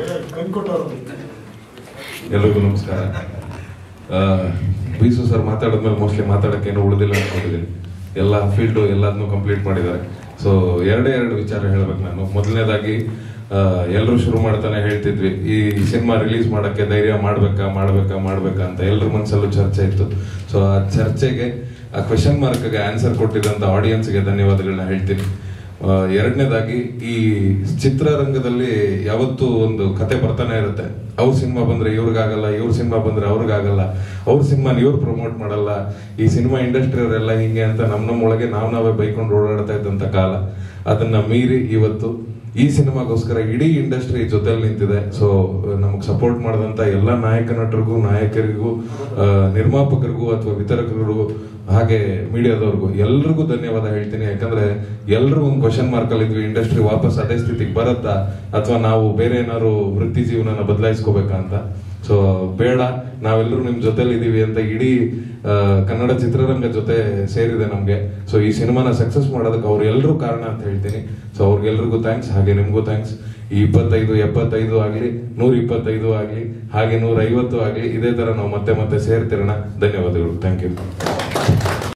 ಕಣ್ಕೊಟ್ಟವರು ಎಲ್ರಿಗೂ ನಮಸ್ಕಾರ ಆ, ಬೀಸು ಸರ್ ಮಾತಾಡಿದ್ಮೇಲೆ ಮೋಸ್ಟ್ಲಿ ಮಾತಾಡಕ್ಕೆ ಏನು ಉಳಿದಿಲ್ಲ ಅನ್ಕೊಂಡಿದ್ದೀನಿ ಎಲ್ಲ ಫೀಲ್ಡು ಎಲ್ಲದನ್ನೂ ಕಂಪ್ಲೀಟ್ ಮಾಡಿದ್ದಾರೆ ಸೊ ಎರಡೇ ಎರಡು ವಿಚಾರ ಹೇಳ್ಬೇಕು ನಾನು ಮೊದಲನೇದಾಗಿ ಎಲ್ಲರೂ ಶುರು ಮಾಡ್ತಾನೆ ಹೇಳ್ತಿದ್ವಿ ಈ ಸಿನಿಮಾ ರಿಲೀಸ್ ಮಾಡಕ್ಕೆ ಧೈರ್ಯ ಮಾಡ್ಬೇಕಾ ಮಾಡ್ಬೇಕಾ ಮಾಡ್ಬೇಕಾ ಅಂತ ಎಲ್ಲರ ಮನಸ್ಸಲ್ಲೂ ಚರ್ಚೆ ಇತ್ತು ಸೊ ಆ ಚರ್ಚೆಗೆ ಆ ಕ್ವೆಶನ್ ಮಾರ್ಕ್ಗೆ ಆನ್ಸರ್ ಕೊಟ್ಟಿದ್ದಂತ ಆಡಿಯನ್ಸ್ಗೆ ಧನ್ಯವಾದಗಳನ್ನ ಹೇಳ್ತೀನಿ ಆ, ಎರಡನೇದಾಗಿ ಈ ಚಿತ್ರರಂಗದಲ್ಲಿ ಯಾವತ್ತೂ ಒಂದು ಕತೆ ಬರ್ತಾನೆ ಇರುತ್ತೆ ಅವ್ರ ಸಿನಿಮಾ ಬಂದ್ರೆ ಇವ್ರಿಗಾಗಲ್ಲ ಇವ್ರ ಸಿನಿಮಾ ಬಂದ್ರೆ ಅವ್ರಿಗಾಗಲ್ಲ ಅವ್ರ ಸಿನಿಮಾನ ಇವ್ರು ಪ್ರಮೋಟ್ ಮಾಡಲ್ಲ ಈ ಸಿನಿಮಾ ಇಂಡಸ್ಟ್ರಿಯವರೆಲ್ಲ ಹಿಂಗೆ ಅಂತ ನಮ್ ನಮ್ಮ ಒಳಗೆ ನಾವ್ ನಾವೇ ಬೈಕೊಂಡು ಓಡಾಡ್ತಾ ಇದ್ದಂತ ಕಾಲ ಅದನ್ನ ಮೀರಿ ಇವತ್ತು ಈ ಸಿನಿಮಾಗೋಸ್ಕರ ಇಡೀ ಇಂಡಸ್ಟ್ರಿ ಜೊತೆಲಿ ನಿಂತಿದೆ ಸೊ ನಮಗ್ ಸಪೋರ್ಟ್ ಮಾಡಿದಂತ ಎಲ್ಲ ನಾಯಕ ನಟರಿಗೂ ನಾಯಕರಿಗೂ ಆ, ನಿರ್ಮಾಪಕರಿಗೂ ಅಥವಾ ವಿತರಕರಿಗೂ ಹಾಗೆ ಮೀಡಿಯಾದವ್ರಿಗೂ ಎಲ್ರಿಗೂ ಧನ್ಯವಾದ ಹೇಳ್ತೀನಿ ಯಾಕಂದ್ರೆ ಎಲ್ರು ಒಂದು ಕ್ವಶನ್ ಮಾರ್ಕ್ ಅಲ್ಲಿ ಇದ್ವಿ ಇಂಡಸ್ಟ್ರಿ ವಾಪಸ್ ಅದೇ ಸ್ಥಿತಿಗೆ ಬರುತ್ತಾ ಅಥವಾ ನಾವು ಬೇರೆ ಏನಾದ್ರು ವೃತ್ತಿ ಜೀವನನ ಬದಲಾಯಿಸ್ಕೋಬೇಕಾ ಅಂತ ಸೊ ಬೇಡ ನಾವೆಲ್ಲರೂ ನಿಮ್ ಜೊತೆಲಿ ಇದೀವಿ ಅಂತ ಇಡೀ ಆ, ಕನ್ನಡ ಚಿತ್ರರಂಗ ಜೊತೆ ಸೇರಿದೆ ನಮ್ಗೆ ಸೊ ಈ ಸಿನಿಮಾನ ಸಕ್ಸಸ್ ಮಾಡೋದಕ್ಕೆ ಅವ್ರು ಎಲ್ಲರೂ ಕಾರಣ ಅಂತ ಹೇಳ್ತೀನಿ ಸೊ ಅವ್ರಿಗೆಲ್ರಿಗೂ ಥ್ಯಾಂಕ್ಸ್ ಹಾಗೆ ನಿಮ್ಗೂ ಥ್ಯಾಂಕ್ಸ್ ಈ ಇಪ್ಪತ್ತೈದು ಎಪ್ಪತ್ತೈದು ಆಗ್ಲಿ ನೂರ ಇಪ್ಪತ್ತೈದು ಆಗ್ಲಿ ಹಾಗೆ ನೂರ ಐವತ್ತು ಆಗ್ಲಿ ಇದೇ ತರ ನಾವು ಮತ್ತೆ ಮತ್ತೆ ಸೇರ್ತಿರೋಣ ಧನ್ಯವಾದಗಳು ಥ್ಯಾಂಕ್ ಯು